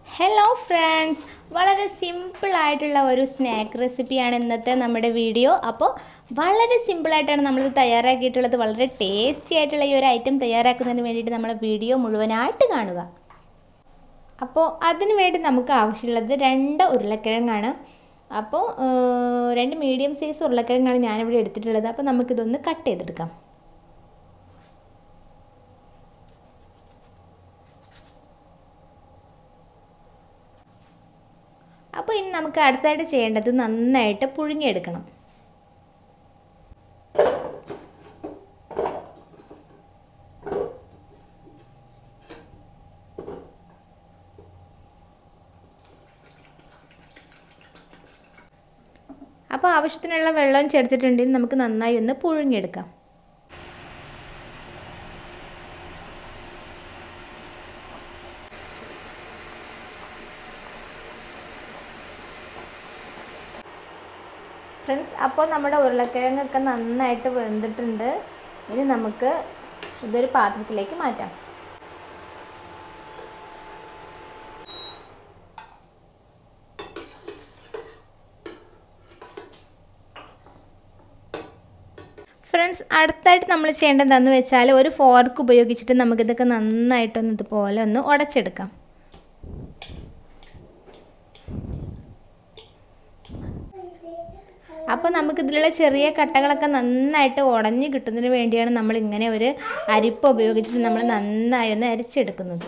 hello friends വളരെ simple ആയിട്ടുള്ള ഒരു സ്നാക്ക് റെസിപ്പിയാണ് ഇന്നത്തെ നമ്മുടെ വീഡിയോ അപ്പോൾ വളരെ സിമ്പിളായിട്ടാണ് നമ്മളിത് തയ്യാറാക്കിയിട്ടുള്ളത് വളരെ ടേസ്റ്റി ആയിട്ടുള്ള ഈ ഒരു ഐറ്റം തയ്യാറാക്കുന്നതിന് വേണ്ടിയിട്ട് നമ്മൾ വീഡിയോ മുഴുവനായിട്ട് കാണുക അപ്പോൾ അതിന് വേണ്ടി നമുക്ക് ആവശ്യമുള്ളത് രണ്ട് ഉരുളക്കിഴങ്ങാണ് അപ്പോൾ ഏഹ്, രണ്ട് മീഡിയം സൈസ് ഉരുളക്കിഴങ്ങാണ് ഞാനിവിടെ എടുത്തിട്ടുള്ളത് അപ്പോൾ നമുക്കിതൊന്ന് കട്ട് ചെയ്തെടുക്കാം അപ്പോൾ ഇനി നമുക്ക് അടുത്തായിട്ട് ചെയ്യേണ്ടത് നന്നായിട്ട് പുഴുങ്ങിയെടുക്കണം അപ്പോൾ ആവശ്യത്തിനുള്ള വെള്ളം ചേർത്തിട്ടുണ്ടെങ്കിൽ നമുക്ക് നന്നായി ഒന്ന് പുഴുങ്ങിയെടുക്കാം ഫ്രണ്ട്സ് അപ്പോൾ നമ്മുടെ ഉരുളക്കിഴങ്ങൊക്കെ നന്നായിട്ട് വെന്തിട്ടുണ്ട് ഇനി നമുക്ക് ഇതൊരു പാത്രത്തിലേക്ക് മാറ്റാം ഫ്രണ്ട്സ് അടുത്തായിട്ട് നമ്മൾ ചെയ്യേണ്ടത് എന്താണെന്ന് വെച്ചാൽ ഒരു ഫോർക്ക് ഉപയോഗിച്ചിട്ട് നമുക്കിതൊക്കെ നന്നായിട്ടൊന്ന് ഇതുപോലെ ഒന്ന് ഉടച്ചെടുക്കാം അപ്പോൾ നമുക്കിതിലുള്ള ചെറിയ കട്ടകളൊക്കെ നന്നായിട്ട് ഉടഞ്ഞ് കിട്ടുന്നതിന് വേണ്ടിയാണ് നമ്മൾ ഇങ്ങനെ ഒരു അരിപ്പ ഉപയോഗിച്ചിട്ട് നമ്മൾ നന്നായി ഒന്ന് അരിച്ചെടുക്കുന്നത്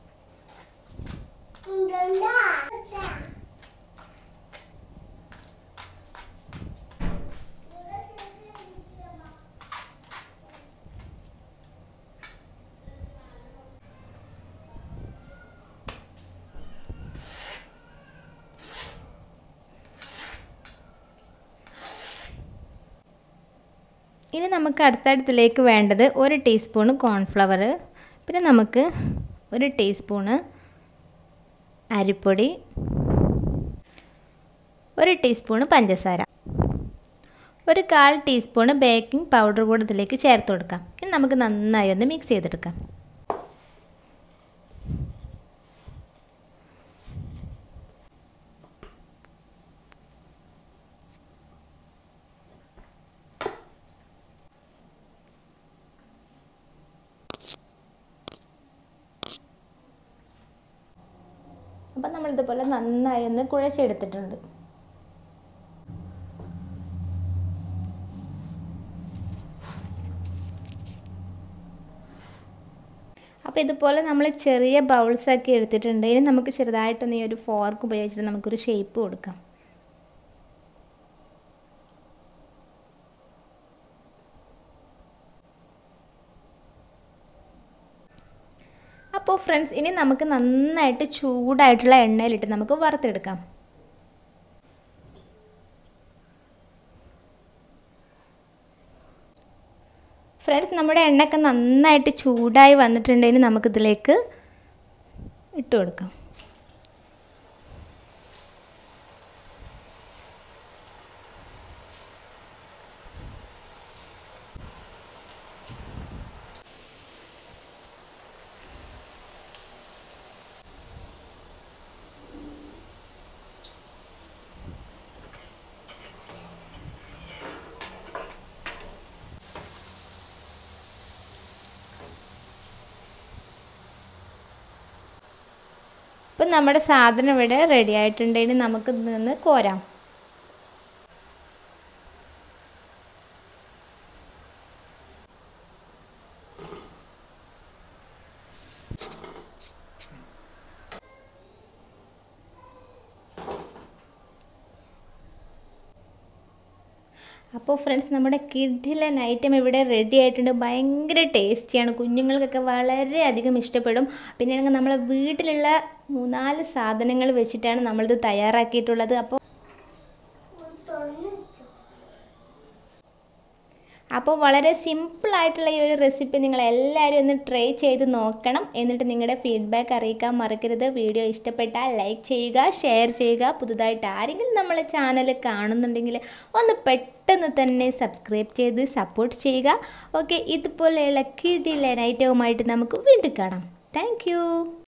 ഇനി നമുക്ക് അടുത്തടുത്തിലേക്ക് വേണ്ടത് ഒരു ടീസ്പൂണ് കോൺഫ്ലവർ പിന്നെ നമുക്ക് ഒരു ടീസ്പൂണ് അരിപ്പൊടി ഒരു ടീസ്പൂണ് പഞ്ചസാര ഒരു കാൽ ടീസ്പൂണ് ബേക്കിംഗ് പൗഡർ കൂടെ ഇതിലേക്ക് ചേർത്ത് കൊടുക്കാം ഇനി നമുക്ക് നന്നായി ഒന്ന് മിക്സ് ചെയ്തെടുക്കാം അപ്പം നമ്മളിതുപോലെ നന്നായി ഒന്ന് കുഴച്ചെടുത്തിട്ടുണ്ട് അപ്പോൾ ഇതുപോലെ നമ്മൾ ചെറിയ ബൗൾസൊക്കെ എടുത്തിട്ടുണ്ട് ഇനി നമുക്ക് ചെറുതായിട്ടൊന്ന് ഈ ഒരു ഫോർക്ക് ഉപയോഗിച്ചിട്ട് നമുക്കൊരു ഷേപ്പ് കൊടുക്കാം അപ്പോൾ ഫ്രണ്ട്സ് ഇനി നമുക്ക് നന്നായിട്ട് ചൂടായിട്ടുള്ള എണ്ണയിലിട്ട് നമുക്ക് വറുത്തെടുക്കാം ഫ്രണ്ട്സ് നമ്മുടെ എണ്ണയൊക്കെ നന്നായിട്ട് ചൂടായി വന്നിട്ടുണ്ടെങ്കിൽ നമുക്കിതിലേക്ക് ഇട്ട് കൊടുക്കാം ഇപ്പം നമ്മുടെ സാധനം ഇവിടെ റെഡി ആയിട്ടുണ്ടെങ്കിൽ നമുക്ക് ഇതിൽ നിന്ന് കോരാം അപ്പോൾ ഫ്രണ്ട്സ് നമ്മുടെ കിഡിലൻ ഐറ്റം ഇവിടെ റെഡി ആയിട്ടുണ്ട് ഭയങ്കര ടേസ്റ്റിയാണ് കുഞ്ഞുങ്ങൾക്കൊക്കെ വളരെയധികം ഇഷ്ടപ്പെടും പിന്നെ ആണെങ്കിൽ നമ്മളെ വീട്ടിലുള്ള മൂന്നാല് സാധനങ്ങൾ വെച്ചിട്ടാണ് നമ്മളിത് തയ്യാറാക്കിയിട്ടുള്ളത് അപ്പോൾ അപ്പോൾ വളരെ സിമ്പിളായിട്ടുള്ള ഈ ഒരു റെസിപ്പി നിങ്ങൾ എല്ലാവരും ഒന്ന് ട്രൈ ചെയ്ത് നോക്കണം എന്നിട്ട് നിങ്ങളുടെ ഫീഡ്ബാക്ക് അറിയിക്കാൻ മറക്കരുത് വീഡിയോ ഇഷ്ടപ്പെട്ടാൽ ലൈക്ക് ചെയ്യുക ഷെയർ ചെയ്യുക പുതുതായിട്ട് ആരെങ്കിലും നമ്മളെ ചാനൽ കാണുന്നുണ്ടെങ്കിൽ ഒന്ന് പെട്ടെന്ന് തന്നെ സബ്സ്ക്രൈബ് ചെയ്ത് സപ്പോർട്ട് ചെയ്യുക ഓക്കെ ഇതുപോലെയുള്ള കിടിലൻ ഐറ്റവുമായിട്ട് നമുക്ക് വീണ്ടും കാണാം താങ്ക്